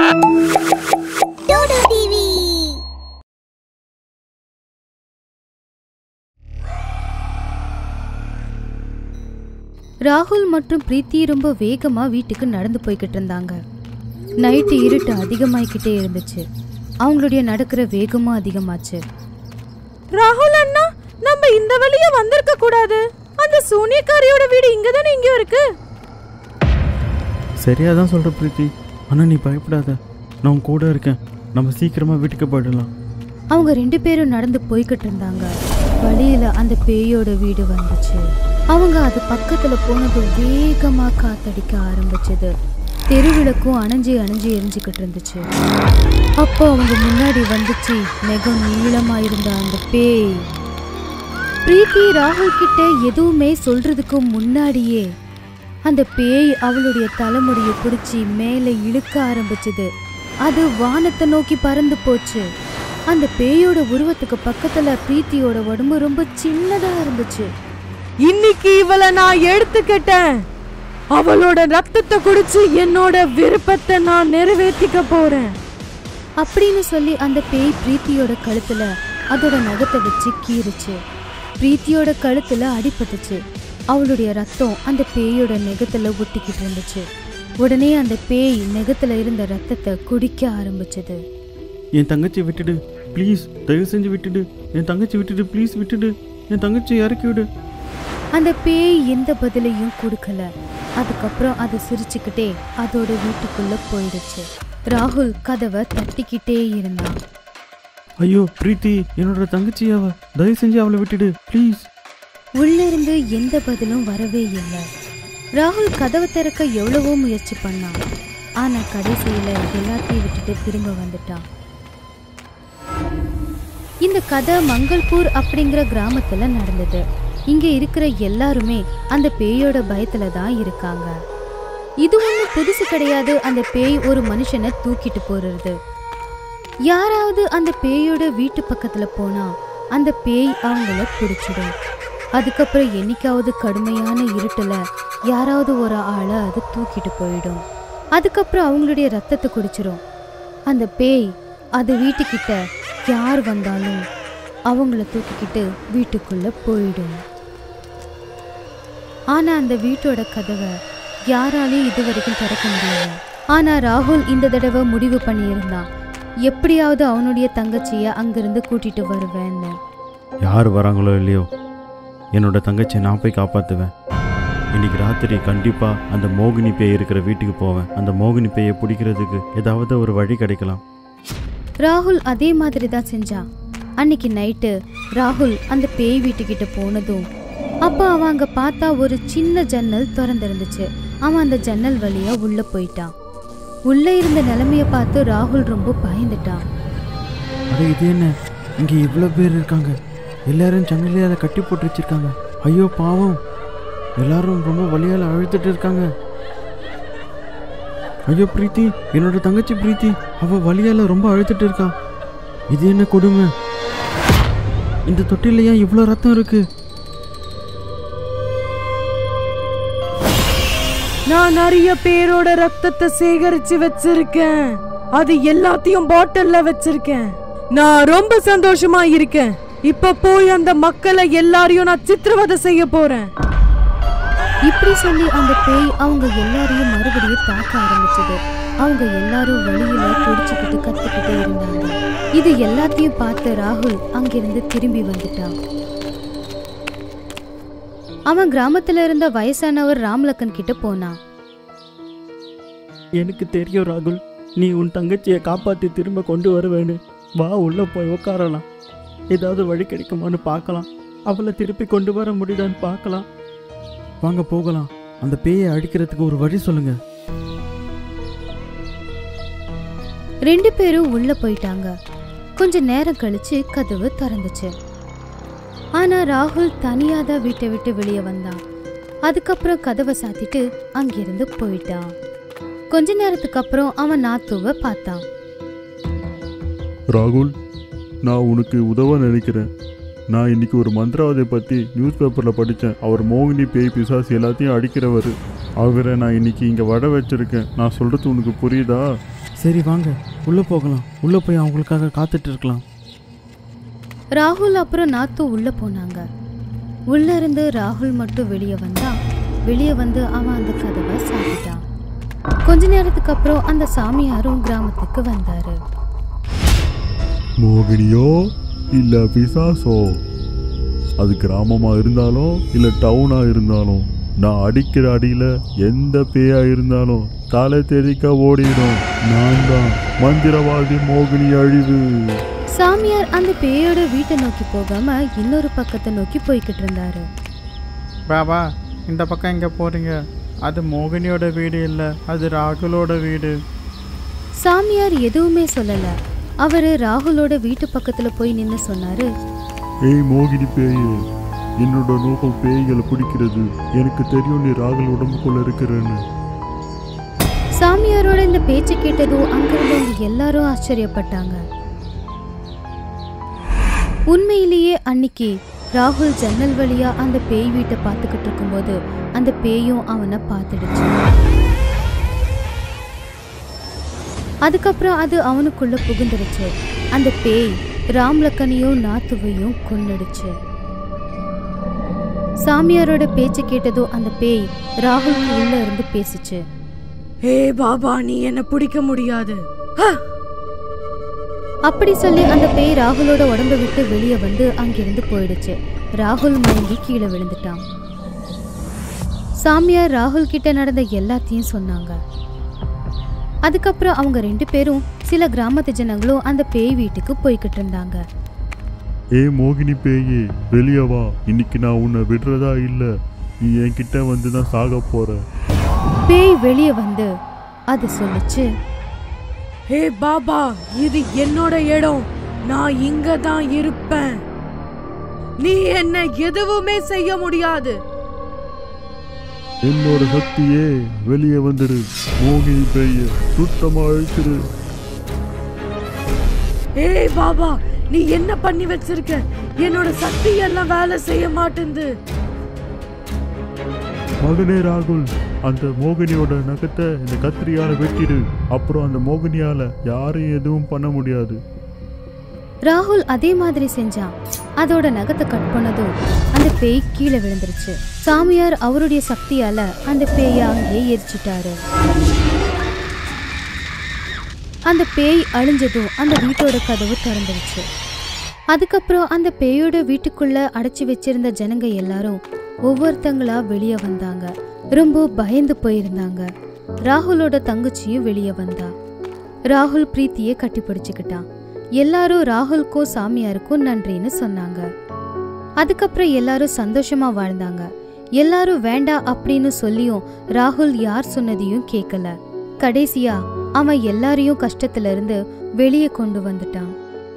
டோடோ TV ராகுல் மற்றும் பிரீத்தி ரொம்ப வேகமா வீட்டுக்கு நடந்து போய்கிட்டு இருந்தாங்க நைட்டு இருட்டு அதிகமாயிக்கிட்டே இருந்துச்சு அவங்களுடைய நடக்கிற வேகமும் அதிகமாச்சு ராகுல் அண்ணா நம்ம இந்த வழியா வந்திருக்க கூடாது அந்த சூனியக்காரியோட வீடு இங்க தானே இங்க இருக்கு சரியாக தான் சொல்கிற பிரீத்தி ஆனால் நீ பயப்படாத நான் உன் கூட இருக்கேன் நம்ம சீக்கிரமாக வீட்டுக்கு போயிடலாம் அவங்க ரெண்டு பேரும் நடந்து போய்கிட்டு இருந்தாங்க வழியில அந்த பேயோட வீடு வந்துச்சு அவங்க அது பக்கத்துல போனது வேகமா காத்தடிக்க ஆரம்பிச்சது தெருவிளக்கும் அணைஞ்சு அணைஞ்சு எரிஞ்சுக்கிட்டு இருந்துச்சு அப்போ அவங்க முன்னாடி வந்துச்சு மிக நீளமா இருந்த அந்த பேய் பிரீத்தி ராகுல் கிட்ட எதுவுமே சொல்றதுக்கு முன்னாடியே அந்த பேய் அவளுடைய தலைமுடியை பிடிச்சி மேலே இழுக்க ஆரம்பிச்சது அது வானத்தை நோக்கி பறந்து போச்சு அந்த பேயோட உருவத்துக்கு பக்கத்துல பிரீத்தியோட உடம்பு ரொம்ப சின்னதா இருந்துச்சு இன்னைக்கு இவளை நான் எடுத்துக்கிட்டேன் அவளோட ரத்தத்தை குடிச்சு என்னோட விருப்பத்தை நான் நிறைவேற்றிக்க போறேன் அப்படின்னு சொல்லி அந்த பேய் பிரீத்தியோட கழுத்துல அதோட நகத்தை வச்சு கீறுச்சு பிரீத்தியோட கழுத்துல அடிபட்டுச்சு அவளுடைய ரத்தம் அந்த பேயோட நெகத்துல ஒட்டிக்கிட்டு இருந்துச்சு உடனே அந்த பேய் நெகத்துல இருந்த ரத்தத்தை குடிக்க ஆரம்பிச்சது என் தங்கச்சி விட்டுடு ப்ளீஸ் தயவு செஞ்சு விட்டுடு என் தங்கச்சி விட்டுடு ப்ளீஸ் விட்டுடு என் தங்கச்சி இறக்கி விடு அந்த பேய் எந்த பதிலையும் கொடுக்கல அதுக்கப்புறம் அது சிரிச்சுக்கிட்டே அதோட வீட்டுக்குள்ள போயிடுச்சு ராகுல் கதவை தட்டிக்கிட்டே இருந்தான் ஐயோ பிரீத்தி என்னோட தங்கச்சி அவ தயவு செஞ்சு அவளை விட்டுடு ப்ளீஸ் உள்ளிருந்து எந்த பதிலும் வரவே இல்லை ராகுல் கதவை திறக்க எவ்வளவோ முயற்சி பண்ணான் ஆனா கடைசியில எல்லாத்தையும் விட்டுட்டு திரும்ப வந்துட்டான் இந்த கதை மங்கள்பூர் அப்படிங்கிற கிராமத்துல நடந்தது இங்க இருக்கிற எல்லாருமே அந்த பேயோட பயத்துல தான் இருக்காங்க இது ஒன்றும் புதுசு கிடையாது அந்த பேய் ஒரு மனுஷனை தூக்கிட்டு போறது யாராவது அந்த பேயோட வீட்டு பக்கத்துல போனா அந்த பேய் அவங்கள பிடிச்சிடும் அதுக்கப்புறம் என்னைக்காவது கடுமையான இருட்டுல யாராவது ஒரு ஆளை அது தூக்கிட்டு போயிடும் அதுக்கப்புறம் அவங்களுடைய ரத்தத்தை குடிச்சிரும் அந்த பேய் அது வீட்டுக்கிட்ட யார் வந்தாலும் அவங்கள தூக்கிக்கிட்டு வீட்டுக்குள்ள போயிடும் ஆனா அந்த வீட்டோட கதவை யாராலையும் இது வரைக்கும் திறக்க முடியல ஆனா ராகுல் இந்த தடவை முடிவு பண்ணியிருந்தான் எப்படியாவது அவனுடைய தங்கச்சிய அங்கிருந்து கூட்டிட்டு வருவேன்னு யார் வராங்களோ இல்லையோ என்னோட தங்கச்சியை நான் போய் காப்பாற்றுவேன் இன்னைக்கு ராத்திரி கண்டிப்பாக அந்த மோகினி பேய் இருக்கிற வீட்டுக்கு போவேன் அந்த மோகினி பேயை பிடிக்கிறதுக்கு ஏதாவது ஒரு வழி கிடைக்கலாம் ராகுல் அதே மாதிரி தான் செஞ்சான் அன்னைக்கு நைட்டு ராகுல் அந்த பேய் வீட்டுக்கிட்ட போனதும் அப்போ அவன் அங்க பார்த்தா ஒரு சின்ன ஜன்னல் திறந்திருந்துச்சு அவன் அந்த ஜன்னல் வழியா உள்ள போயிட்டான் உள்ள இருந்த நிலைமைய பார்த்து ராகுல் ரொம்ப பயந்துட்டான் அட இது என்ன இங்கே இவ்வளோ பேர் இருக்காங்க எல்லாரும் ஜன்னலையால் கட்டி போட்டு வச்சிருக்காங்க ஐயோ பாவம் எல்லாரும் ரொம்ப வழியால் அழுத்துட்டு இருக்காங்க ஐயோ பிரீத்தி என்னோட தங்கச்சி பிரீத்தி அவ வழியால ரொம்ப அழுத்துட்டு இருக்கா இது என்ன கொடுமை இந்த தொட்டில ஏன் இவ்வளோ ரத்தம் இருக்கு நான் நிறைய பேரோட ரத்தத்தை சேகரிச்சு வச்சிருக்கேன் அது எல்லாத்தையும் பாட்டில்ல வச்சிருக்கேன் நான் ரொம்ப சந்தோஷமா இருக்கேன் இப்ப போய் அந்த மக்களை எல்லாரையும் நான் சித்திரவதை செய்ய போறேன் இப்படி சொல்லி அந்த பேய் அவங்க எல்லாரையும் மறுபடியும் தாக்க ஆரம்பிச்சது அவங்க எல்லாரும் வழியில துடிச்சுக்கிட்டு கத்துக்கிட்டே இருந்தாங்க இது எல்லாத்தையும் பார்த்த ராகுல் அங்கிருந்து திரும்பி வந்துட்டான் அவன் கிராமத்துல இருந்த வயசானவர் ராம்லக்கன் கிட்ட போனான் எனக்கு தெரியும் ராகுல் நீ உன் தங்கச்சியை காப்பாற்றி திரும்ப கொண்டு வருவேன்னு வா உள்ள போய் உட்காரலாம் ஏதாவது வழி கிடைக்குமான்னு பார்க்கலாம் அவளை திருப்பி கொண்டு வர முடியுதான்னு பார்க்கலாம் வாங்க போகலாம் அந்த பேயை அழிக்கிறதுக்கு ஒரு வழி சொல்லுங்க ரெண்டு பேரும் உள்ள போயிட்டாங்க கொஞ்ச நேரம் கழிச்சு கதவு திறந்துச்சு ஆனா ராகுல் தனியா தான் வீட்டை விட்டு வெளியே வந்தான் அதுக்கப்புறம் கதவை சாத்திட்டு அங்கிருந்து போயிட்டான் கொஞ்ச நேரத்துக்கு அப்புறம் அவன் நாத்துவ பார்த்தான் ராகுல் நான் உனக்கு உதவ நினைக்கிறேன் நான் இன்னைக்கு ஒரு மந்திரவாதியை பற்றி நியூஸ் பேப்பரில் படித்தேன் அவர் மோகினி பேய் பிசாசு எல்லாத்தையும் அடிக்கிறவர் அவரை நான் இன்னைக்கு இங்கே வட வச்சிருக்கேன் நான் சொல்கிறது உனக்கு புரியுதா சரி வாங்க உள்ளே போகலாம் உள்ளே போய் அவங்களுக்காக காத்துட்டு இருக்கலாம் ராகுல் அப்புறம் நாத்து உள்ள போனாங்க உள்ள இருந்து ராகுல் மட்டும் வெளியே வந்தான் வெளியே வந்து அவன் அந்த கதவை சாத்திட்டான் கொஞ்ச நேரத்துக்கு அப்புறம் அந்த சாமியாரும் கிராமத்துக்கு வந்தாரு மோகினியோ இல்ல பிசாசோ அது கிராமமா இருந்தாலும் இல்ல டவுனா இருந்தாலும் நான் அடிக்கிற அடியில எந்த பேயா இருந்தாலும் தலை தெறிக்க ஓடிடும் நான் தான் மந்திரவாதி மோகினி அழிவு சாமியார் அந்த பேயோட வீட்டை நோக்கி போகாம இன்னொரு பக்கத்தை நோக்கி போய்கிட்டு இருந்தாரு பாபா இந்த பக்கம் எங்கே போகிறீங்க அது மோகினியோட வீடு இல்லை அது ராகுலோட வீடு சாமியார் எதுவுமே சொல்லல அவரு ராகுலோட வீட்டு பக்கத்துல போய் நின்னு சொன்னாரு ஏய் மோகினி பேயே என்னோட நோக்கம் பேய்களை பிடிக்கிறது எனக்கு தெரியும் நீ ராகல் உடம்புக்குள்ள இருக்கிறேன்னு சாமியாரோட இந்த பேச்சு கேட்டதும் அங்கிருந்தவங்க எல்லாரும் ஆச்சரியப்பட்டாங்க உண்மையிலேயே அன்னிக்கு ராகுல் ஜன்னல் வழியா அந்த பேய் வீட்டை பார்த்துக்கிட்டு இருக்கும்போது அந்த பேயும் அவனை பார்த்துடுச்சு அதுக்கப்புறம் அது அவனுக்குள்ள புகுந்துருச்சு அந்த பேய் ராம்லக்கனையும் நாத்துவையும் கொன்னுடுச்சு சாமியாரோட பேச்சு கேட்டதும் அந்த பேய் ராகுலுக்கு உள்ள இருந்து பேசுச்சு ஹே பாபா நீ என்ன பிடிக்க முடியாது அப்படி சொல்லி அந்த பேய் ராகுலோட உடம்ப விட்டு வெளியே வந்து அங்கிருந்து போயிடுச்சு ராகுல் மயங்கி கீழே விழுந்துட்டான் சாமியார் ராகுல் கிட்ட நடந்த எல்லாத்தையும் சொன்னாங்க அதுக்கப்புறம் அவங்க ரெண்டு பேரும் சில கிராமத்து ஜனங்களும் அந்த பேய் வீட்டுக்கு போய்கிட்டு இருந்தாங்க ஏய் மோகினி பேயே வெளியே வா இன்னைக்கு நான் உன்னை விடுறதா இல்ல நீ என்கிட்ட வந்து தான் சாக போற பேய் வெளியே வந்து அது சொல்லுச்சு ஹே பாபா இது என்னோட இடம் நான் இங்க தான் இருப்பேன் நீ என்ன எதுவுமே செய்ய முடியாது என்னோட சக்தியே வெளியே வந்துடு மோகினி பேய சுத்தமா அழிச்சிரு ஏய் பாபா நீ என்ன பண்ணி வச்சிருக்க என்னோட சக்தி எல்லாம் வேலை செய்ய மாட்டேங்குது மகனே ராகுல் அந்த மோகினியோட நகத்தை இந்த கத்திரியால வெட்டிடு அப்புறம் அந்த மோகினியால யாரையும் எதுவும் பண்ண முடியாது ராகுல் அதே மாதிரி செஞ்சான் அதோட நகத்தை கட் பண்ணதும் அந்த பேய் கீழே விழுந்துருச்சு சாமியார் அவருடைய சக்தியால அந்த பேயை அங்கேயே எரிச்சிட்டாரு அந்த பேய் அழிஞ்சதும் அந்த வீட்டோட கதவு திறந்துருச்சு அதுக்கப்புறம் அந்த பேயோட வீட்டுக்குள்ள அடைச்சி வச்சிருந்த ஜனங்க எல்லாரும் ஒவ்வொருத்தங்களா வெளியே வந்தாங்க ரொம்ப பயந்து போயிருந்தாங்க ராகுலோட தங்கச்சியும் வெளியே வந்தா ராகுல் பிரீத்தியை கட்டி பிடிச்சுக்கிட்டான் எல்லாரும் ராகுலுக்கும் சாமியாருக்கும் நன்றின்னு சொன்னாங்க அதுக்கப்புறம் எல்லாரும் சந்தோஷமா வாழ்ந்தாங்க எல்லாரும் வேண்டாம் அப்படின்னு சொல்லியும் ராகுல் யார் சொன்னதையும் கேட்கல கடைசியா அவன் எல்லாரையும் கஷ்டத்துல இருந்து வெளியே கொண்டு வந்துட்டான்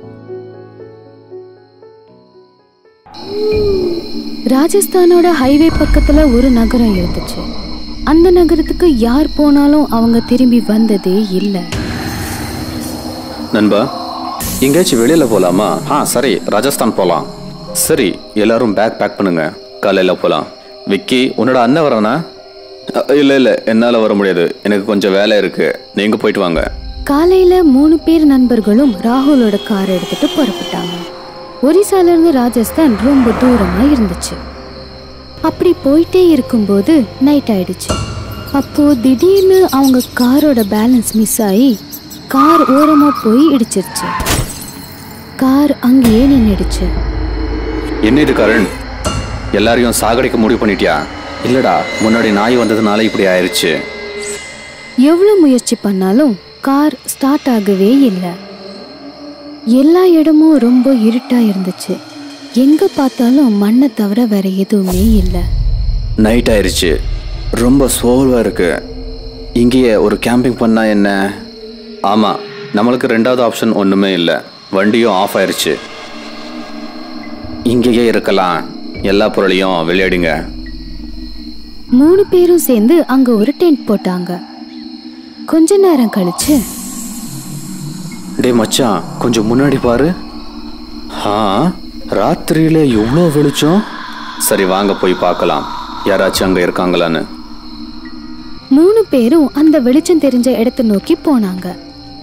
ராஜஸ்தானோட ஹைவே பக்கத்துல ஒரு நகரம் இருந்துச்சு அந்த நகரத்துக்கு யார் போனாலும் அவங்க திரும்பி வந்ததே இல்லை நண்பா எங்கேயாச்சும் வெளியில் போகலாமா ஆ சரி ராஜஸ்தான் போகலாம் சரி எல்லாரும் பேக் பேக் பண்ணுங்க காலையில் போகலாம் விக்கி உன்னோட அண்ணன் வரானா இல்லை இல்லை என்னால் வர முடியாது எனக்கு கொஞ்சம் வேலை இருக்கு நீங்கள் போயிட்டு வாங்க காலையில மூணு பேர் நண்பர்களும் ராகுலோட கார் எடுத்துட்டு புறப்பட்டாங்க ஒரிசால இருந்து ராஜஸ்தான் ரொம்ப தூரமா இருந்துச்சு அப்படி போயிட்டே இருக்கும்போது நைட் ஆயிடுச்சு அப்போ திடீர்னு அவங்க காரோட பேலன்ஸ் மிஸ் ஆகி கார் ஓரமா போய் இடிச்சிருச்சு கார் அங்கேயே நின்னுடுச்சு என்ன இது கரண் எல்லாரையும் சாகடிக்க முடிவு பண்ணிட்டியா இல்லடா முன்னாடி நாய் வந்ததுனால இப்படி ஆயிடுச்சு எவ்வளோ முயற்சி பண்ணாலும் கார் ஸ்டார்ட் ஆகவே இல்லை எல்லா இடமும் ரொம்ப இருட்டா இருந்துச்சு எங்க பார்த்தாலும் மண்ணை தவிர வேற எதுவுமே இல்லை நைட் ஆயிடுச்சு ரொம்ப சோர்வாக இருக்கு இங்கேயே ஒரு கேம்பிங் பண்ணா என்ன ஆமாம் நம்மளுக்கு ரெண்டாவது ஆப்ஷன் ஒன்றுமே இல்லை வண்டியும் ஆஃப் ஆயிருச்சு இங்கேயே இருக்கலாம் எல்லா பொருளையும் விளையாடுங்க மூணு பேரும் சேர்ந்து அங்க ஒரு டென்ட் போட்டாங்க கொஞ்ச நேரம் கழிச்சு டேய் மச்சான் கொஞ்சம் முன்னாடி பாரு ஆ ராத்திரியில எவ்வளோ வெளிச்சம் சரி வாங்க போய் பார்க்கலாம் யாராச்சும் அங்கே இருக்காங்களான்னு மூணு பேரும் அந்த வெளிச்சம் தெரிஞ்ச இடத்தை நோக்கி போனாங்க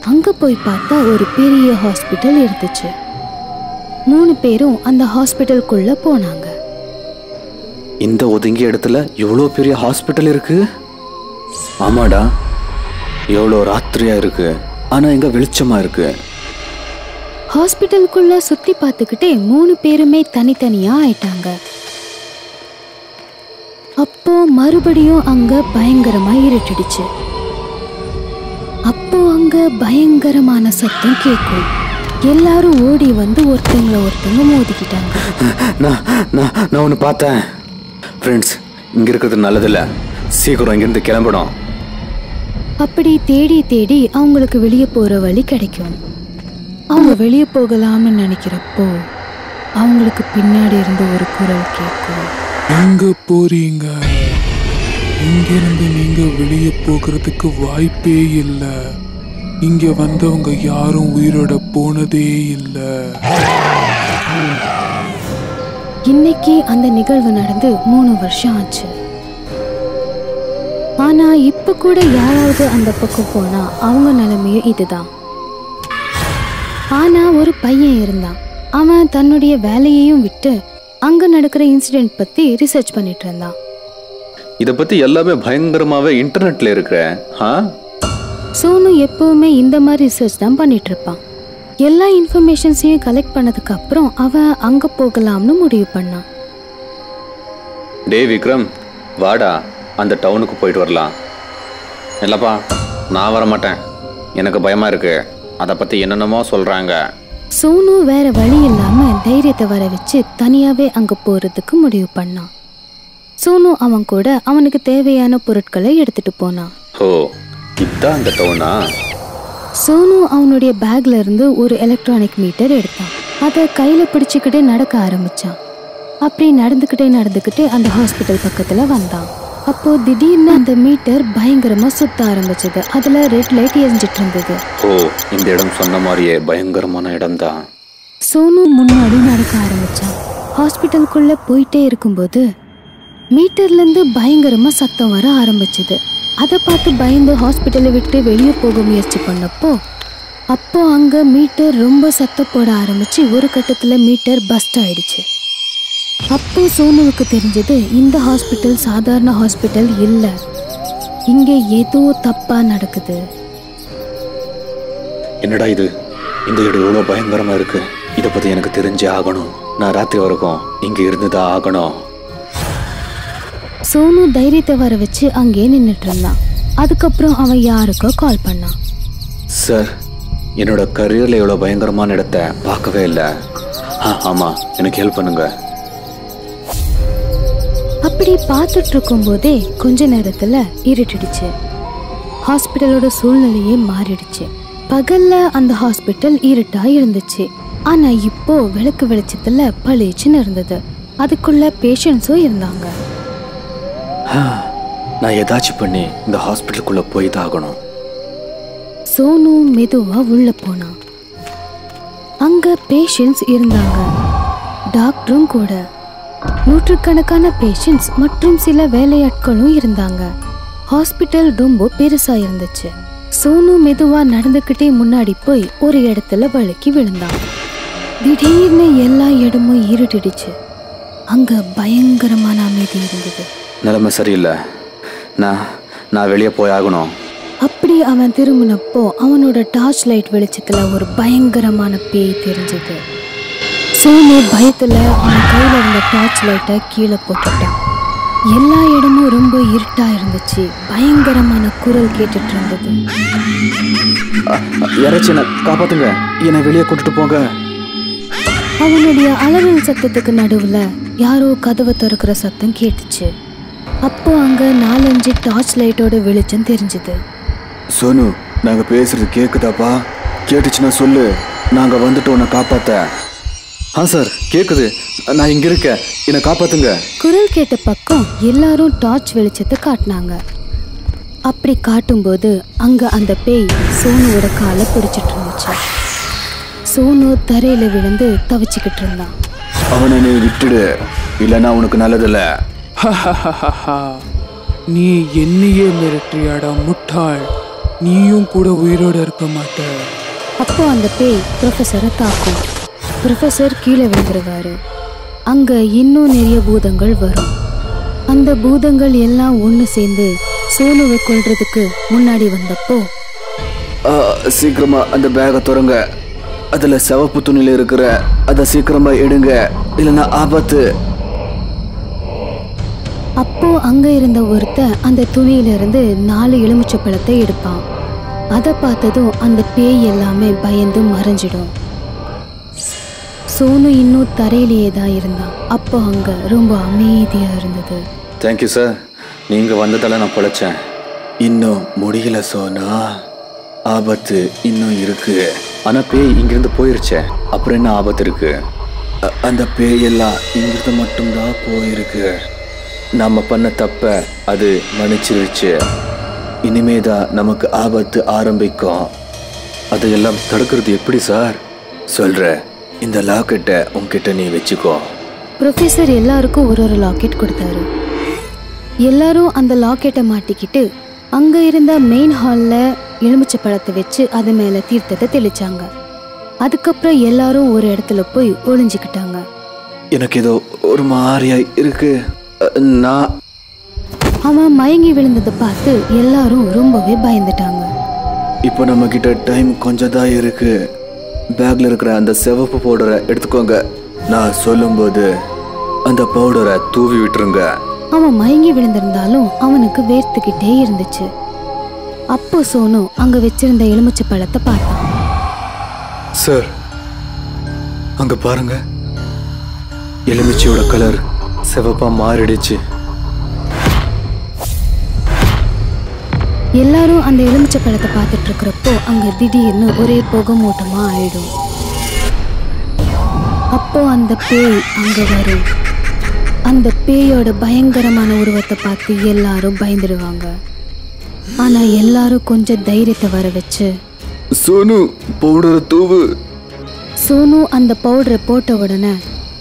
அங்க போய் பார்த்தா ஒரு பெரிய ஹாஸ்பிட்டல் இருந்துச்சு மூணு பேரும் அந்த ஹாஸ்பிட்டலுக்குள்ள போனாங்க இந்த ஒதுங்கிய இடத்துல எவ்வளோ பெரிய ஹாஸ்பிட்டல் இருக்கு ஆமாடா எவ்வளோ ராத்திரியா இருக்கு ஆனா இங்க வெளிச்சமா இருக்கு ஹாஸ்பிட்டலுக்குள்ள சுத்தி பார்த்துக்கிட்டே மூணு பேருமே தனித்தனியா ஆயிட்டாங்க அப்போ மறுபடியும் அங்க பயங்கரமா இருட்டிடுச்சு அப்போ அங்க பயங்கரமான சத்தம் கேட்கும் எல்லாரும் ஓடி வந்து ஒருத்தங்கள ஒருத்தங்க மோதிக்கிட்டாங்க நான் நான் நான் ஒன்று பார்த்தேன் ஃப்ரெண்ட்ஸ் இங்க இருக்கிறது நல்லதில்ல சீக்கிரம் இங்கிருந்து கிளம்பணும் அப்படி தேடி தேடி அவங்களுக்கு வெளியே போற வழி கிடைக்கும் அவங்க வெளியே போகலாம்னு நினைக்கிறப்போ அவங்களுக்கு பின்னாடி இருந்து ஒரு குரல் கேட்கும் எங்க போறீங்க இங்கிருந்து நீங்க வெளியே போகிறதுக்கு வாய்ப்பே இல்ல இங்க வந்தவங்க யாரும் உயிரோட போனதே இல்ல இன்னைக்கு அந்த நிகழ்வு நடந்து மூணு வருஷம் ஆச்சு ஆனா இப்ப கூட யாராவது அந்த பக்கம் போனா அவங்க நிலைமையும் இதுதான் ஆனா ஒரு பையன் இருந்தான் அவன் தன்னுடைய வேலையையும் விட்டு அங்க நடக்கிற இன்சிடென்ட் பத்தி ரிசர்ச் பண்ணிட்டு இருந்தான் இதை பத்தி எல்லாமே பயங்கரமாவே இன்டர்நெட்ல இருக்கிற ஆ சோனு எப்பவுமே இந்த மாதிரி ரிசர்ச் தான் பண்ணிட்டு இருப்பான் எல்லா இன்ஃபர்மேஷன்ஸையும் கலெக்ட் பண்ணதுக்கு அப்புறம் அவன் அங்க போகலாம்னு முடிவு பண்ணான் டே விக்ரம் வாடா அந்த டவுனுக்கு போயிட்டு வரலாம் இல்லப்பா நான் வர மாட்டேன் எனக்கு பயமா இருக்கு அதை பத்தி என்னென்னமோ சொல்றாங்க சோனு வேற வழி இல்லாம தைரியத்தை வர வச்சு தனியாவே அங்க போறதுக்கு முடிவு பண்ணான் சோனு அவன் கூட அவனுக்கு தேவையான பொருட்களை எடுத்துட்டு போனான் ஓ இதான் அந்த டவுனா சோனு அவனுடைய பேக்ல இருந்து ஒரு எலக்ட்ரானிக் மீட்டர் எடுத்தான் அதை கையில பிடிச்சுக்கிட்டே நடக்க ஆரம்பிச்சான் அப்படி நடந்துக்கிட்டே நடந்துக்கிட்டே அந்த ஹாஸ்பிட்டல் பக்கத்துல வந்தான் அப்போ திடீர்னு அந்த மீட்டர் பயங்கரமா சுத்த ஆரம்பிச்சது அதுல ரெட் லைட் எரிஞ்சிட்டு இருந்தது ஓ இந்த இடம் சொன்ன மாதிரியே பயங்கரமான இடம்தான் சோனு முன்னாடி நடக்க ஆரம்பிச்சான் ஹாஸ்பிட்டலுக்குள்ள போயிட்டே இருக்கும்போது மீட்டர்ல இருந்து பயங்கரமா சத்தம் வர ஆரம்பிச்சது அதை பார்த்து பயந்து ஹாஸ்பிட்டலை விட்டு வெளியே போக முயற்சி பண்ணப்போ அப்போ அங்க மீட்டர் ரொம்ப சத்தம் போட ஆரம்பிச்சு ஒரு கட்டத்துல மீட்டர் பஸ்ட் ஆயிடுச்சு அப்போ சோனுவுக்கு தெரிஞ்சது இந்த ஹாஸ்பிட்டல் சாதாரண ஹாஸ்பிட்டல் இல்ல இங்க ஏதோ தப்பா நடக்குது என்னடா இது இந்த இடம் எவ்வளோ பயங்கரமா இருக்கு இதை பத்தி எனக்கு தெரிஞ்சே ஆகணும் நான் ராத்திரி வரைக்கும் இங்க இருந்துதான் ஆகணும் சோனு தைரியத்தை வர வச்சு அங்கேயே நின்னுட்டு இருந்தான் அதுக்கப்புறம் அவன் யாருக்கோ கால் பண்ணான் சார் என்னோட கரியர்ல இவ்வளோ பயங்கரமான இடத்த பார்க்கவே இல்லை ஆ ஆமா எனக்கு ஹெல்ப் பண்ணுங்க அப்படி பார்த்துட்டு இருக்கும்போதே கொஞ்ச நேரத்துல இருட்டிடுச்சு ஹாஸ்பிட்டலோட சூழ்நிலையே மாறிடுச்சு பகல்ல அந்த ஹாஸ்பிட்டல் இருட்டா இருந்துச்சு ஆனா இப்போ விளக்கு வெளிச்சத்துல பளிச்சுன்னு இருந்தது அதுக்குள்ள பேஷண்ட்ஸும் இருந்தாங்க நான் ஏதாச்சும் பண்ணி இந்த ஹாஸ்பிட்டலுக்குள்ள போய் தான் ஆகணும் சோனு மெதுவா உள்ள போனான் அங்க பேஷண்ட்ஸ் இருந்தாங்க டாக்டரும் கூட நூற்றுக்கணக்கான பேஷண்ட்ஸ் மற்றும் சில வேலையாட்களும் இருந்தாங்க ஹாஸ்பிட்டல் ரொம்ப பெருசா இருந்துச்சு சோனு மெதுவா நடந்துக்கிட்டே முன்னாடி போய் ஒரு இடத்துல வழுக்கி விழுந்தான் திடீர்னு எல்லா இடமும் இருட்டிடுச்சு அங்க பயங்கரமான அமைதி இருந்தது நிலைமை சரியில்லை நான் நான் வெளியே போய் ஆகணும் அப்படி அவன் திரும்பினப்போ அவனோட டார்ச் லைட் வெளிச்சத்துல ஒரு பயங்கரமான பேய் தெரிஞ்சது சோனு பயத்துல அவன் கையில இருந்த டார்ச் லைட்டை கீழே போட்டுட்டான் எல்லா இடமும் ரொம்ப இருட்டா இருந்துச்சு பயங்கரமான குரல் கேட்டுட்டு இருந்தது யாராச்சும் என்னை காப்பாத்துங்க என்னை வெளியே கூட்டிட்டு போங்க அவனுடைய அலறல் சத்தத்துக்கு நடுவுல யாரோ கதவை திறக்கிற சத்தம் கேட்டுச்சு அப்போ அங்க நாலஞ்சு டார்ச் லைட்டோட வெளிச்சம் தெரிஞ்சது சோனு நாங்க பேசுறது கேக்குதாப்பா கேட்டுச்சுன்னா சொல்லு நாங்க வந்துட்டு உன்னை காப்பாத்த ஆ சார் கேக்குது நான் இங்க இருக்கேன் என்னை காப்பாத்துங்க குரல் கேட்ட பக்கம் எல்லாரும் டார்ச் வெளிச்சத்தை காட்டினாங்க அப்படி காட்டும்போது அங்க அந்த பேய் சோனுவோட காலை பிடிச்சிட்டு இருந்துச்சு சோனு தரையில விழுந்து தவிச்சுக்கிட்டு இருந்தான் அவனை நீ விட்டுடு இல்லைன்னா உனக்கு நல்லதில்ல நீ என்னையே மிரட்டியாடா முட்டாள் நீயும் கூட உயிரோட இருக்க மாட்ட அப்போ அந்த பேய் ப்ரொஃபஸரை தாக்கும் ப்ரொஃபஸர் கீழே விழுந்துருவாரு அங்க இன்னும் நிறைய பூதங்கள் வரும் அந்த பூதங்கள் எல்லாம் ஒன்று சேர்ந்து சோனுவை கொல்றதுக்கு முன்னாடி வந்தப்போ ஆ, சீக்கிரமா அந்த பேகை திறங்க அதுல சிவப்பு துணியில இருக்கிற அதை சீக்கிரமா எடுங்க இல்லைன்னா ஆபத்து அப்போ அங்க இருந்த ஒருத்தன் அந்த துணியில இருந்து நாலு எலுமிச்சை பழத்தை எடுப்பான் அதை பார்த்ததும் அந்த பேய் எல்லாமே பயந்து மறைஞ்சிடும் சோனு இன்னும் தரையிலேயே தான் இருந்தான் அப்போ அங்க ரொம்ப அமைதியா இருந்தது தேங்க்யூ சார் நீங்க வந்ததால நான் பொழைச்சேன் இன்னும் முடியல சோனா ஆபத்து இன்னும் இருக்கு ஆனா பேய் இங்கிருந்து போயிருச்சே அப்புறம் என்ன ஆபத்து இருக்கு அ- அந்த பேய் எல்லாம் இங்கிருந்து மட்டும்தான் போயிருக்கு நாம பண்ண தப்ப அது மன்னிச்சிருச்சு இனிமேதான் நமக்கு ஆபத்து ஆரம்பிக்கும் அதையெல்லாம் தடுக்கிறது எப்படி சார் சொல்ற இந்த லாக்கெட்டை உன்கிட்ட நீ வச்சுக்கோ ப்ரொஃபஸர் எல்லாருக்கும் ஒரு ஒரு லாக்கெட் கொடுத்தாரு எல்லாரும் அந்த லாக்கெட்டை மாட்டிக்கிட்டு அங்க இருந்த மெயின் ஹால்ல எலுமிச்சை பழத்தை வச்சு அது மேல தீர்த்தத்தை தெளிச்சாங்க அதுக்கப்புறம் எல்லாரும் ஒரு இடத்துல போய் ஒளிஞ்சுக்கிட்டாங்க எனக்கு ஏதோ ஒரு மாதிரியா இருக்கு அ, நான் அவன் மயங்கி விழுந்ததை பார்த்து எல்லாரும் ரொம்பவே பயந்துட்டாங்க இப்போ நம்ம கிட்ட டைம் கொஞ்சம் தான் இருக்கு பேக்ல இருக்கிற அந்த சிவப்பு பவுடரை எடுத்துக்கோங்க நான் சொல்லும்போது அந்த பவுடரை தூவி விட்டுருங்க அவன் மயங்கி விழுந்திருந்தாலும் அவனுக்கு வேர்த்துக்கிட்டே இருந்துச்சு அப்போ சோனு அங்க வச்சிருந்த எலுமிச்சை பழத்தை பார்த்தான் சார் அங்க பாருங்க எலுமிச்சையோட கலர் சிவப்பா மாறிடுச்சு எல்லாரும் அந்த எலுமிச்சை பழத்தை பார்த்துட்டு இருக்கிறப்போ அங்க திடீர்னு ஒரே புகை மூட்டமா ஆயிடும் அப்போ அந்த பேய் அங்க வரும் அந்த பேயோட பயங்கரமான உருவத்தை பார்த்து எல்லாரும் பயந்துடுவாங்க ஆனா எல்லாரும் கொஞ்சம் தைரியத்தை வர வச்சு சோனு பவுடரை தூவு சோனு அந்த பவுடரை போட்ட உடனே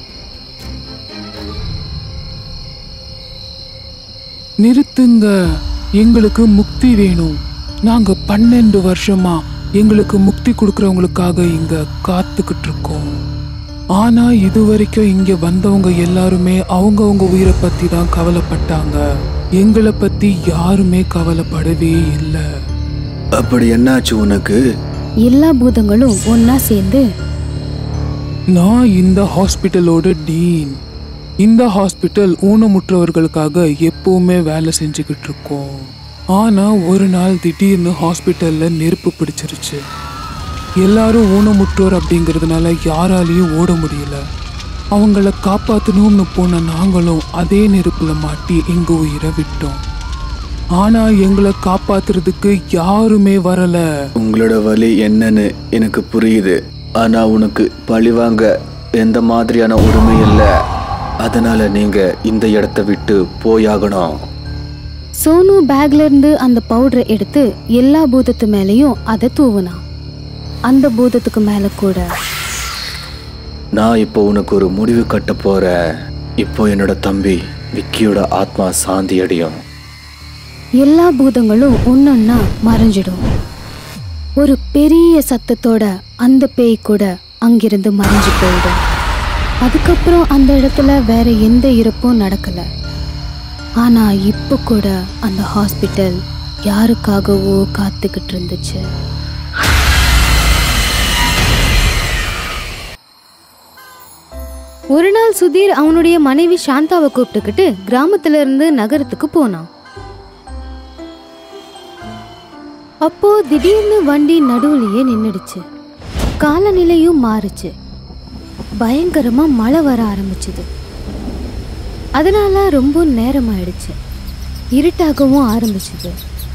நிறுத்துங்க எங்களுக்கு முக்தி வேணும் நாங்க பன்னெண்டு வருஷமா எங்களுக்கு முக்தி கொடுக்கறவங்களுக்காக இங்க காத்துக்கிட்டு இருக்கோம் ஆனா இது வரைக்கும் இங்க வந்தவங்க எல்லாருமே அவங்கவங்க உயிரை பத்தி தான் கவலைப்பட்டாங்க எங்களை பத்தி யாருமே கவலைப்படவே இல்லை அப்படி என்னாச்சு உனக்கு எல்லா பூதங்களும் ஒண்ணா சேர்ந்து நான் இந்த ஹாஸ்பிட்டலோட டீன் இந்த ஹாஸ்பிட்டல் ஊனமுற்றவர்களுக்காக எப்பவுமே வேலை செஞ்சுக்கிட்டு இருக்கோம் ஆனா ஒரு நாள் திடீர்னு ஹாஸ்பிட்டல்ல நெருப்பு பிடிச்சிருச்சு எல்லாரும் ஊனமுற்றோர் அப்படிங்கிறதுனால யாராலையும் ஓட முடியல அவங்கள காப்பாத்தணும்னு போன நாங்களும் அதே நெருப்புல மாட்டி எங்க உயிரை விட்டோம் ஆனா எங்களை காப்பாத்துறதுக்கு யாருமே வரல உங்களோட வலி என்னன்னு எனக்கு புரியுது ஆனா உனக்கு பழிவாங்க எந்த மாதிரியான உரிமை இல்லை அதனால நீங்க இந்த இடத்த விட்டு போயாகணும் சோனு பேக்ல இருந்து அந்த பவுடரை எடுத்து எல்லா பூதத்து மேலேயும் அதை தூவுனான் அந்த பூதத்துக்கு மேல கூட நான் இப்போ உனக்கு ஒரு முடிவு கட்ட போறேன் இப்போ என்னோட தம்பி விக்கியோட ஆத்மா சாந்தி அடையும் எல்லா பூதங்களும் ஒன்னொன்னா மறைஞ்சிடும் ஒரு பெரிய சத்தத்தோட அந்த பேய் கூட அங்கிருந்து மறைஞ்சு போயிடும் அதுக்கப்புறம் அந்த இடத்துல வேற எந்த இறப்பும் நடக்கல ஆனா இப்போ கூட அந்த ஹாஸ்பிட்டல் யாருக்காகவோ காத்துக்கிட்டு இருந்துச்சு ஒரு நாள் சுதீர் அவனுடைய மனைவி சாந்தாவை கூப்பிட்டுக்கிட்டு கிராமத்துல இருந்து நகரத்துக்கு போனான் அப்போ திடீர்னு வண்டி நடுவுலயே நின்னுடுச்சு காலநிலையும் மாறுச்சு பயங்கரமா மழை வர ஆரம்பிச்சுது அதனால ரொம்ப நேரம் ஆயிடுச்சு இருட்டாகவும் ஆரம்பிச்சுது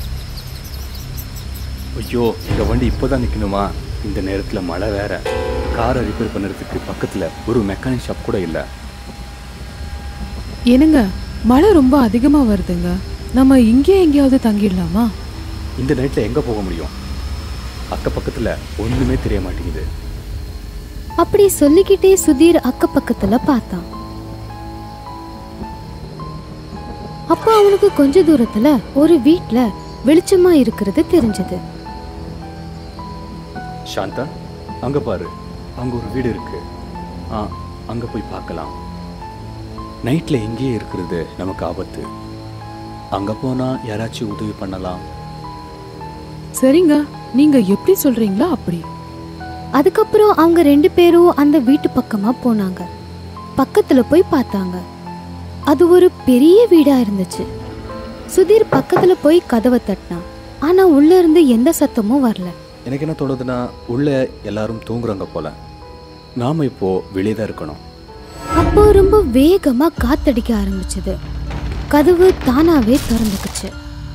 ஐயோ எங்கள் வண்டி இப்போதான் நிற்கணுமா இந்த நேரத்தில் மழை வேற காரை ரிப்பேர் பண்ணுறதுக்கு பக்கத்தில் ஒரு மெக்கானிக் ஷாப் கூட இல்லை என்னங்க மழை ரொம்ப அதிகமா வருதுங்க நம்ம இங்கே எங்கேயாவது தங்கிடலாமா இந்த நைட்டில் எங்கே போக முடியும் அக்க பக்கத்தில் ஒன்றுமே தெரிய மாட்டேங்குது அப்படி சொல்லிக்கிட்டே சுதீர் அக்கப்பக்கத்துல பார்த்தான் அப்போ அவனுக்கு கொஞ்ச தூரத்துல ஒரு வீட்ல வெளிச்சமா இருக்கிறது தெரிஞ்சது சாந்தா அங்க பாரு அங்க ஒரு வீடு இருக்கு ஆ அங்க போய் பார்க்கலாம் நைட்ல எங்கேயே இருக்கிறது நமக்கு ஆபத்து அங்க போனா யாராச்சும் உதவி பண்ணலாம் சரிங்க நீங்க எப்படி சொல்றீங்களோ அப்படி அதுக்கப்புறம் அவங்க ரெண்டு பேரும் அந்த வீட்டு பக்கமா போனாங்க பக்கத்துல போய் பார்த்தாங்க அது ஒரு பெரிய வீடா இருந்துச்சு சுதீர் பக்கத்துல போய் கதவை தட்டினான் ஆனா உள்ள இருந்து எந்த சத்தமும் வரல எனக்கு என்ன தோணுதுன்னா உள்ள எல்லாரும் தூங்குறாங்க போல நாம இப்போ வெளியே தான் இருக்கணும் அப்போ ரொம்ப வேகமா காத்தடிக்க ஆரம்பிச்சது கதவு தானாவே திறந்துக்குச்சு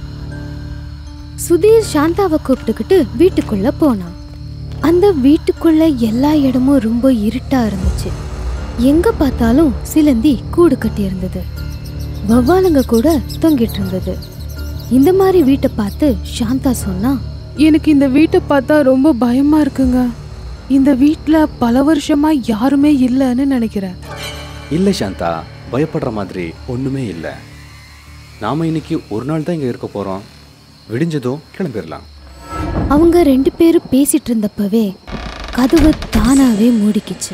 சுதீர் சாந்தாவை கூப்பிட்டுக்கிட்டு வீட்டுக்குள்ள போனான் அந்த வீட்டுக்குள்ள எல்லா இடமும் ரொம்ப இருட்டா இருந்துச்சு எங்க பார்த்தாலும் சிலந்தி கூடு கட்டி இருந்தது வவ்வாலுங்க கூட தொங்கிட்டு இருந்தது இந்த மாதிரி வீட்டை பார்த்து சாந்தா சொன்னா எனக்கு இந்த வீட்டை பார்த்தா ரொம்ப பயமா இருக்குங்க இந்த வீட்ல பல வருஷமா யாருமே இல்லைன்னு நினைக்கிறேன் இல்லை சாந்தா பயப்படுற மாதிரி ஒண்ணுமே இல்லை நாம இன்னைக்கு ஒரு நாள் தான் இங்க இருக்க போறோம் விடிஞ்சதும் கிளம்பிடலாம் அவங்க ரெண்டு பேரும் பேசிட்டு இருந்தப்பவே கதவு தானாவே மூடிக்கிச்சு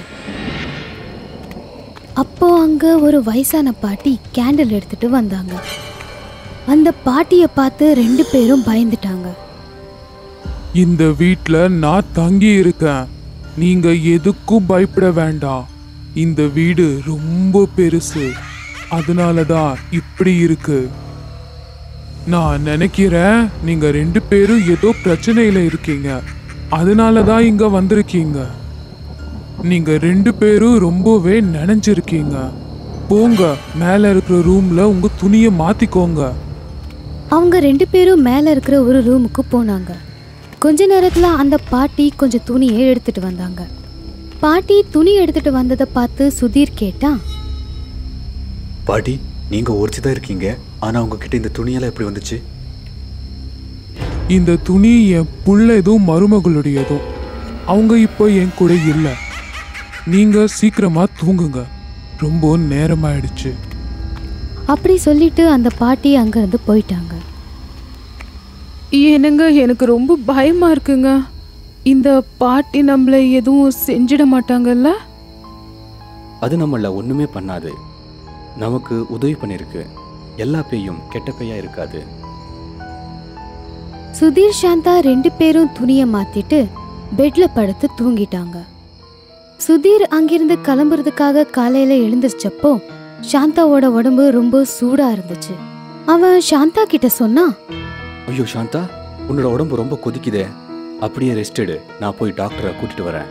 அப்போ அங்க ஒரு வயசான பாட்டி கேண்டில் எடுத்துட்டு வந்தாங்க அந்த பாட்டிய பார்த்து ரெண்டு பேரும் பயந்துட்டாங்க இந்த வீட்ல நான் தங்கி இருக்கேன் நீங்க எதுக்கும் பயப்பட வேண்டாம் இந்த வீடு ரொம்ப பெருசு அதனால தான் இப்படி இருக்கு நான் நினைக்கிறேன் நீங்க ரெண்டு பேரும் ஏதோ பிரச்சனையில இருக்கீங்க அதனால தான் இங்க வந்திருக்கீங்க நீங்க ரெண்டு பேரும் ரொம்பவே நினைஞ்சிருக்கீங்க போங்க மேல இருக்கிற ரூம்ல உங்க துணியை மாத்திக்கோங்க அவங்க ரெண்டு பேரும் மேல இருக்கிற ஒரு ரூமுக்கு போனாங்க கொஞ்ச நேரத்துல அந்த பாட்டி கொஞ்சம் துணியை எடுத்துட்டு வந்தாங்க பாட்டி துணி எடுத்துட்டு வந்ததை பார்த்து சுதீர் கேட்டான் பாட்டி நீங்க ஒரிச்சு தான் இருக்கீங்க ஆனா உங்ககிட்ட இந்த துணியெல்லாம் எப்படி வந்துச்சு இந்த துணி என் புள்ளதும் மருமகளுடையதும் அவங்க இப்போ என் கூட இல்லை நீங்க சீக்கிரமா தூங்குங்க ரொம்ப நேரமாயிடுச்சு அப்படி சொல்லிட்டு அந்த பாட்டி அங்கிருந்து போயிட்டாங்க என்னங்க எனக்கு ரொம்ப பயமா இருக்குங்க இந்த பாட்டி நம்மள எதுவும் செஞ்சிட மாட்டாங்கல்ல அது நம்மள ஒண்ணுமே பண்ணாது நமக்கு உதவி பண்ணிருக்கு எல்லா பேயும் கெட்ட பேயா இருக்காது சுதீர் சாந்தா ரெண்டு பேரும் துணியை மாத்திட்டு பெட்ல படுத்து தூங்கிட்டாங்க சுதீர் அங்கிருந்து கிளம்புறதுக்காக காலையில எழுந்திருச்சப்போ சாந்தாவோட உடம்பு ரொம்ப சூடா இருந்துச்சு அவன் சாந்தா கிட்ட சொன்னா ஐயோ சாந்தா உன்னோட உடம்பு ரொம்ப கொதிக்குதே அப்படியே ரெஸ்ட் எடு நான் போய் டாக்டரை கூட்டிட்டு வரேன்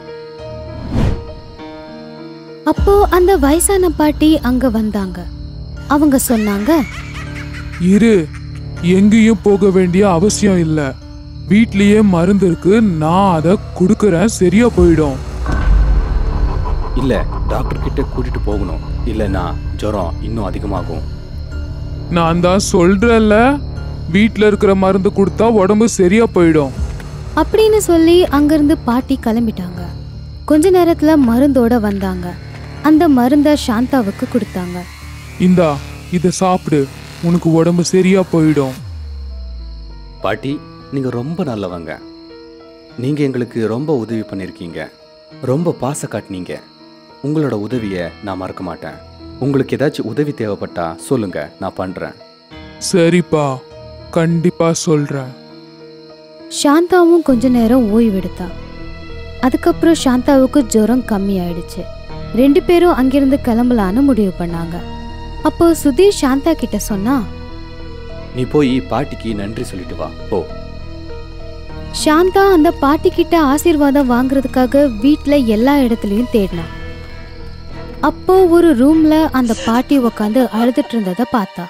அப்போ அந்த வயசான பாட்டி அங்க வந்தாங்க அவங்க சொன்னாங்க இரு எங்கேயும் போக வேண்டிய அவசியம் இல்ல வீட்லயே மருந்து இருக்கு நான் அதை கொடுக்கறேன் சரியா போயிடும் இல்ல டாக்டர் கிட்ட கூட்டிட்டு போகணும் இல்லைன்னா ஜுரம் இன்னும் அதிகமாகும் நான் தான் சொல்றேன்ல வீட்ல இருக்கிற மருந்து கொடுத்தா உடம்பு சரியா போயிடும் அப்படின்னு சொல்லி அங்கிருந்து பாட்டி கிளம்பிட்டாங்க கொஞ்ச நேரத்துல மருந்தோட வந்தாங்க அந்த மருந்த சாந்தாவுக்கு கொடுத்தாங்க இந்தா இத சாப்பிடு உனக்கு உடம்பு சரியா போயிடும் பாட்டி நீங்க ரொம்ப நல்லவங்க நீங்க எங்களுக்கு ரொம்ப உதவி பண்ணிருக்கீங்க ரொம்ப பாச காட்டினீங்க உங்களோட உதவியை நான் மறக்க மாட்டேன் உங்களுக்கு ஏதாச்சும் உதவி தேவைப்பட்டா சொல்லுங்க நான் பண்றேன் சரிப்பா கண்டிப்பா சொல்றேன் சாந்தாவும் கொஞ்ச நேரம் ஓய்வெடுத்தா அதுக்கப்புறம் சாந்தாவுக்கு ஜுரம் கம்மி ஆயிடுச்சு ரெண்டு பேரும் அங்கிருந்து கிளம்பலான்னு முடிவு பண்ணாங்க அப்போ சுதீர் சாந்தா கிட்ட சொன்னா நீ போய் பாட்டிக்கு நன்றி சொல்லிட்டு வா போ சாந்தா அந்த பாட்டி கிட்ட ஆசீர்வாதம் வாங்குறதுக்காக வீட்ல எல்லா இடத்துலயும் தேடினான் அப்போ ஒரு ரூம்ல அந்த பாட்டி உக்காந்து அழுதுட்டு இருந்ததை பார்த்தா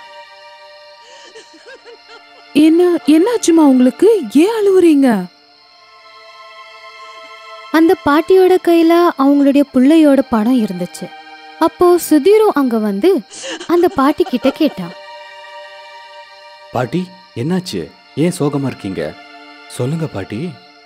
என்ன என்னாச்சுமா உங்களுக்கு ஏன் அழுவுறீங்க அந்த பாட்டியோட கையில அவங்களுடைய பிள்ளையோட படம் இருந்துச்சு அப்போ சுதீரும் அங்க வந்து அந்த பாட்டி கிட்ட கேட்டான் பாட்டி என்னாச்சு ஏன் சோகமா இருக்கீங்க சொல்லுங்க பாட்டி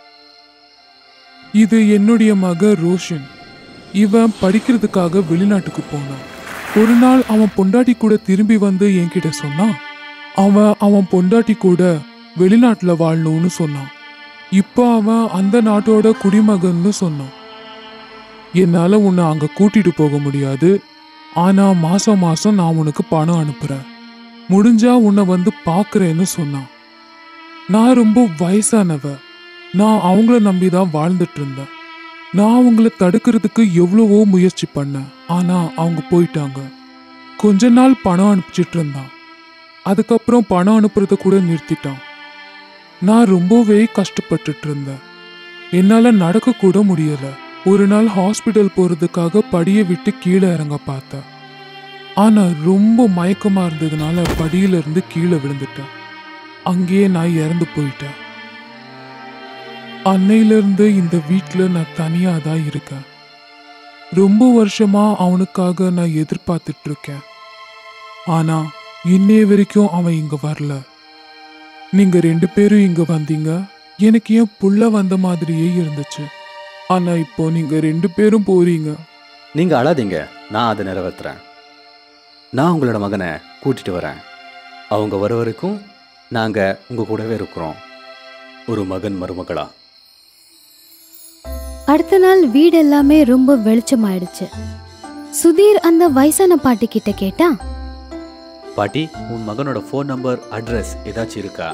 இது என்னுடைய மக ரோஷன் இவன் படிக்கிறதுக்காக வெளிநாட்டுக்கு போனான் ஒரு நாள் அவன் பொண்டாட்டி கூட திரும்பி வந்து என்கிட்ட சொன்னான் அவன் அவன் பொண்டாட்டி கூட வெளிநாட்டுல வாழணும்னு சொன்னான் இப்போ அவன் அந்த நாட்டோட குடிமகன்னு சொன்னான் என்னால உன்னை அங்க கூட்டிட்டு போக முடியாது ஆனா மாசம் மாசம் நான் உனக்கு பணம் அனுப்புறேன் முடிஞ்சா உன்னை வந்து பார்க்கறேன்னு சொன்னான் நான் ரொம்ப வயசானவ நான் அவங்கள நம்பி தான் வாழ்ந்துட்டு இருந்தேன் நான் அவங்கள தடுக்கிறதுக்கு எவ்வளவோ முயற்சி பண்ணேன் ஆனா அவங்க போயிட்டாங்க கொஞ்ச நாள் பணம் அனுப்பிச்சிட்டு இருந்தான் அதுக்கப்புறம் பணம் அனுப்புறத கூட நிறுத்திட்டான் நான் ரொம்பவே கஷ்டப்பட்டுட்டு இருந்தேன் என்னால நடக்க கூட முடியல ஒரு நாள் ஹாஸ்பிட்டல் போறதுக்காக படியை விட்டு கீழே இறங்க பார்த்தேன் ஆனா ரொம்ப மயக்கமா இருந்ததுனால படியில இருந்து கீழே விழுந்துட்டேன் அங்கேயே நான் இறந்து போயிட்டேன் அன்னையிலிருந்து இந்த வீட்ல நான் தனியா தான் இருக்கேன் ரொம்ப வருஷமா அவனுக்காக நான் எதிர்பார்த்துட்டு இருக்கேன் ஆனா இன்னைய வரைக்கும் அவன் இங்க வரல நீங்க ரெண்டு பேரும் இங்க வந்தீங்க எனக்கு ஏன் புள்ள வந்த மாதிரியே இருந்துச்சு ஆனா இப்போ நீங்க ரெண்டு பேரும் போறீங்க நீங்க அழாதீங்க நான் அதை நிறைவேற்றுறேன் நான் உங்களோட மகனை கூட்டிட்டு வரேன் அவங்க வர வரைக்கும் நாங்க உங்க கூடவே இருக்கிறோம் ஒரு மகன் மருமகளா அடுத்த நாள் வீடு எல்லாமே ரொம்ப வெளிச்சமாயிடுச்சு சுதீர் அந்த வயசான பாட்டி கிட்ட கேட்டா பாட்டி உன் மகனோட ஃபோன் நம்பர் அட்ரஸ் ஏதாச்சும் இருக்கா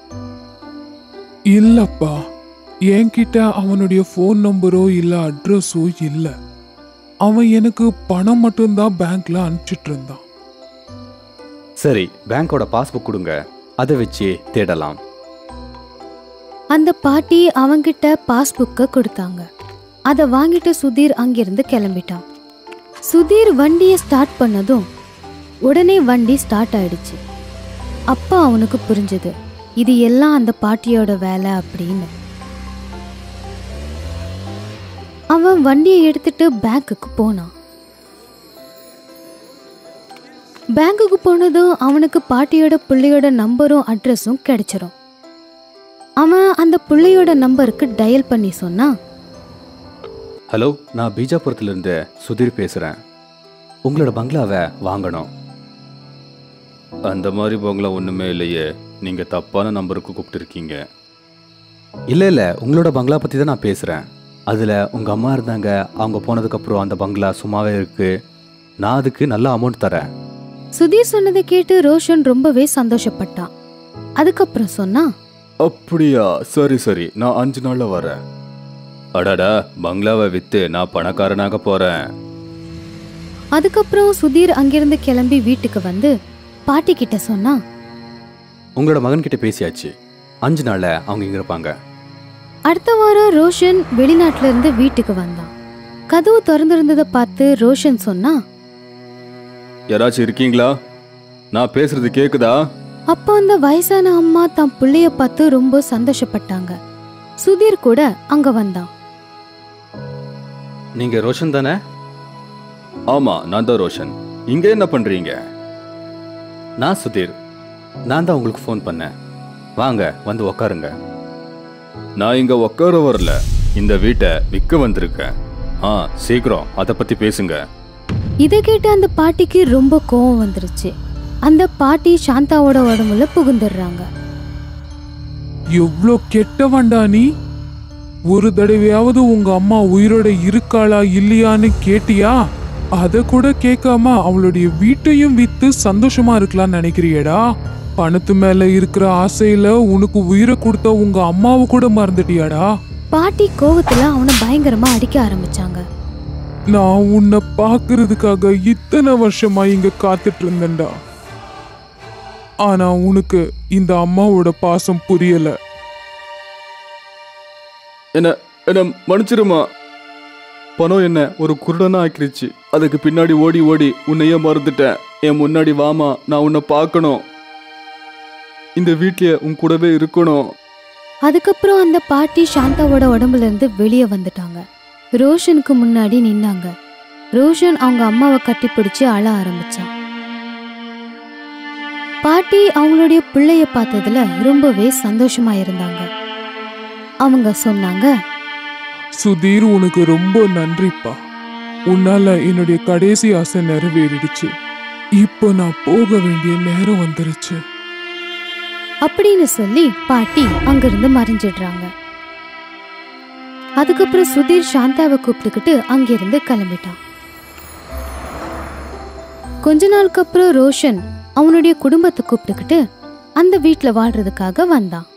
இல்லப்பா என்கிட்ட அவனுடைய ஃபோன் நம்பரோ இல்ல அட்ரஸோ இல்ல அவன் எனக்கு பணம் மட்டும்தான் பேங்க்ல அனுப்பிச்சிட்டு இருந்தான் சரி பேங்கோட பாஸ்புக் கொடுங்க அதை வச்சு தேடலாம் அந்த பாட்டி அவங்கிட்ட பாஸ்புக்க கொடுத்தாங்க அதை வாங்கிட்டு சுதீர் அங்கிருந்து கிளம்பிட்டான் சுதீர் வண்டியை ஸ்டார்ட் பண்ணதும் உடனே வண்டி ஸ்டார்ட் ஆயிடுச்சு அப்பா அவனுக்கு புரிஞ்சது இது எல்லாம் அந்த பாட்டியோட வேலை அப்படின்னு அவன் வண்டியை எடுத்துட்டு பேங்க்குக்கு போனான் பேங்க்குக்கு போனதும் அவனுக்கு பாட்டியோட பிள்ளையோட நம்பரும் அட்ரஸும் கிடைச்சிரும் அவன் அந்த பிள்ளையோட நம்பருக்கு டயல் பண்ணி சொன்னான் ஹலோ நான் பீஜாபுரத்துலேருந்து சுதீர் பேசுகிறேன் உங்களோட பங்களாவை வாங்கணும் அந்த மாதிரி பங்களா ஒன்றுமே இல்லையே நீங்கள் தப்பான நம்பருக்கு கூப்பிட்டுருக்கீங்க இல்லை இல்லை உங்களோட பங்களா பற்றி தான் நான் பேசுகிறேன் அதில் உங்கள் அம்மா இருந்தாங்க அவங்க போனதுக்கப்புறம் அந்த பங்களா சும்மாவே இருக்குது நான் அதுக்கு நல்ல அமௌண்ட் தரேன் சுதீர் சொன்னதை கேட்டு ரோஷன் ரொம்பவே சந்தோஷப்பட்டான் அதுக்கப்புறம் சொன்னான் அப்படியா சரி சரி நான் அஞ்சு நாளில் வரேன் அடாடா பங்களாவை விற்று நான் பணக்காரனாக போகிறேன் அதுக்கப்புறம் சுதீர் அங்கிருந்து கிளம்பி வீட்டுக்கு வந்து பாட்டி கிட்ட சொன்னான் உங்களோட மகன்கிட்ட பேசியாச்சு அஞ்சு நாளில் அவங்க இங்கே இருப்பாங்க அடுத்த வாரம் ரோஷன் வெளிநாட்டுல இருந்து வீட்டுக்கு வந்தான் கதவு திறந்திருந்ததை பார்த்து ரோஷன் சொன்னான் யாராச்சும் இருக்கீங்களா நான் பேசுறது கேக்குதா அப்போ அந்த வயசான அம்மா தன் பிள்ளைய பார்த்து ரொம்ப சந்தோஷப்பட்டாங்க சுதீர் கூட அங்க வந்தான் நீங்க ரோஷன் தானே ஆமா நான் தான் ரோஷன் இங்க என்ன பண்றீங்க நான் சுதீர் நான் தான் உங்களுக்கு ஃபோன் பண்ணேன் வாங்க வந்து உக்காருங்க நான் இங்க உட்கார வரல இந்த வீட்டை விற்க வந்திருக்கேன் ஆ சீக்கிரம் அதை பத்தி பேசுங்க இதை கேட்டு அந்த பாட்டிக்கு ரொம்ப கோவம் வந்துருச்சு அந்த பாட்டி சாந்தாவோட உடம்புல புகுந்துடுறாங்க எவ்வளோ கெட்டவன்டா நீ ஒரு தடவையாவது உங்க அம்மா உயிரோட இருக்காளா இல்லையான்னு கேட்டியா அத கூட கேட்காம அவளுடைய வீட்டையும் வித்து சந்தோஷமா இருக்கலாம்னு நினைக்கிறியேடா பணத்து மேல இருக்கிற ஆசையில உனக்கு உயிரை கொடுத்த உங்க அம்மாவை கூட மறந்துட்டியாடா பாட்டி கோவத்துல அவனை பயங்கரமா அடிக்க ஆரம்பிச்சாங்க நான் உன்னை பார்க்கறதுக்காக இத்தனை வருஷமா இங்க காத்துட்டு இருந்தேன்டா ஆனா உனக்கு இந்த அம்மாவோட பாசம் புரியல என்ன என்ன மன்னிச்சிருமா பணம் என்ன ஒரு குருடனா ஆக்கிருச்சு அதுக்கு பின்னாடி ஓடி ஓடி உன்னையே மறந்துட்டேன் என் முன்னாடி வாமா நான் உன்னை பார்க்கணும் இந்த வீட்லயே உன் கூடவே இருக்கணும் அதுக்கப்புறம் அந்த பாட்டி சாந்தாவோட உடம்புல இருந்து வெளியே வந்துட்டாங்க ரோஷனுக்கு முன்னாடி நின்னாங்க ரோஷன் அவங்க அம்மாவை கட்டிப்பிடிச்சு அழ ஆரம்பிச்சான் பாட்டி அவங்களுடைய பிள்ளைய பார்த்ததுல ரொம்பவே சந்தோஷமா இருந்தாங்க அவங்க சொன்னாங்க சுதீர் உனக்கு ரொம்ப நன்றிப்பா உன்னால என்னுடைய கடைசி ஆசை நிறைவேறிடுச்சு இப்போ நான் போக வேண்டிய நேரம் வந்துருச்சு அப்படின்னு சொல்லி பாட்டி அங்கிருந்து மறைஞ்சிடுறாங்க அதுக்கப்புறம் சுதீர் சாந்தாவை கூப்பிட்டுக்கிட்டு அங்கிருந்து கிளம்பிட்டான் கொஞ்ச நாளுக்கு அப்புறம் ரோஷன் அவனுடைய குடும்பத்தை கூப்பிட்டுக்கிட்டு அந்த வீட்ல வாழ்றதுக்காக வந்தான்